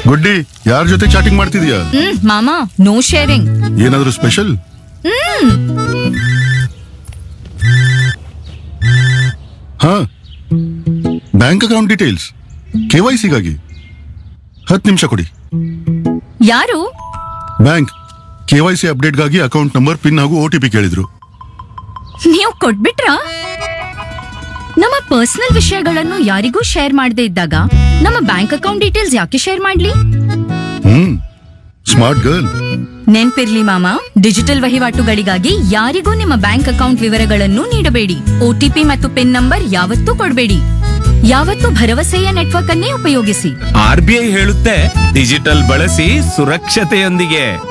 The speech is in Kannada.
ಗುಡ್ಡಿ ಯಾರ ಜೊತೆ ಚಾಟಿಂಗ್ ಮಾಡ್ತಿದ್ಯಾ ಹ್ಮ್ ಮಾಮ ನೋ ಶೇರಿಂಗ್ ಏನಾದ್ರೂ ಸ್ಪೆಷಲ್ ಹಾ bank account details K Y ಸಿಗಾಗಿ ಹತ್ತು ನಿಮಿಷ ಕೊಡಿ ಯಾರು ಬ್ಯಾಂಕ್ ಕೆ ವೈ ಸಿ ಅಪ್ಡೇಟ್ಗಾಗಿ ಅಕೌಂಟ್ ನಂಬರ್ ಪಿನ್ ಹಾಗೂ ಒ ಟಿ ಪಿ ಕೇಳಿದ್ರು ನೀವು ಕೊಟ್ಬಿಟ್ರಾ ನಮ್ಮ ಪರ್ಸನಲ್ ವಿಷಯಗಳನ್ನು ಯಾರಿಗೂ ಶೇರ್ ಮಾಡದೇ ಇದ್ದಾಗ ನಮ್ಮ ಬ್ಯಾಂಕ್ ಅಕೌಂಟ್ ಡೀಟೇಲ್ಸ್ ಯಾಕೆ ಶೇರ್ ಮಾಡ್ಲಿ ಹ್ಮ್ ಸ್ಮಾರ್ಟ್ ಗರ್ಲ್ ನೆನ್ಪಿರ್ಲಿ ಮಾಮ ಡಿಜಿಟಲ್ ವಹಿವಾಟುಗಳಿಗಾಗಿ ಯಾರಿಗೂ ನಿಮ್ಮ ಬ್ಯಾಂಕ್ ಅಕೌಂಟ್ ವಿವರಗಳನ್ನು ನೀಡಬೇಡಿ ಒಟಿಪಿ ಮತ್ತು ಪಿನ್ ನಂಬರ್ ಯಾವತ್ತೂ ಕೊಡಬೇಡಿ ಯಾವತ್ತೂ ಭರವಸೆಯ ನೆಟ್ವರ್ಕ್ ಅನ್ನೇ ಉಪಯೋಗಿಸಿ ಆರ್ ಬಿ ಐ ಹೇಳುತ್ತೆ ಡಿಜಿಟಲ್ ಬಳಸಿ ಸುರಕ್ಷತೆಯೊಂದಿಗೆ